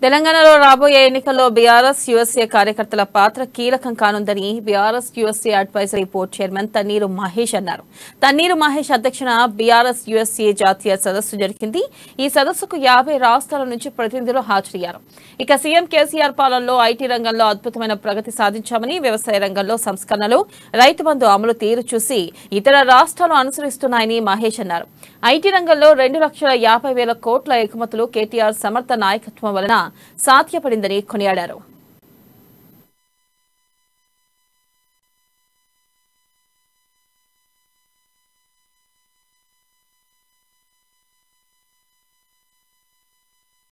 తెలంగాణలో రాబోయే ఎన్నికల్లో బీఆర్ఎస్ యుఎస్ఏ కార్యకర్తల పాత్ర కీలకం కానుందని BRS USA advisory board chairman Thanneeru Mahesh అన్నారు తన్నీరు మహేష్ అధ్యక్షన బీఆర్ఎస్ యుఎస్ఏ జాతీయ సదస్సు జరిగింది ఈ సదస్సుకు యాభై రాష్ట్రాల నుంచి ప్రతినిధులు హాజరయ్యారు ఇక సీఎం కేసీఆర్ పాలనలో ఐటీ రంగంలో అద్భుతమైన ప్రగతి సాధించామని వ్యవసాయ రంగంలో సంస్కరణలు రైతు బంధు అమలు తీరు చూసి ఇతర రాష్ట్రాలు అనుసరిస్తున్నాయని మహేష్ అన్నారు ఐటీ రంగంలో రెండు లక్షల యాభై వేల కోట్ల ఎగుమతులు కేటీఆర్ సమర్థ నాయకత్వం వలన సాధ్యపడిందని కొనియాడారు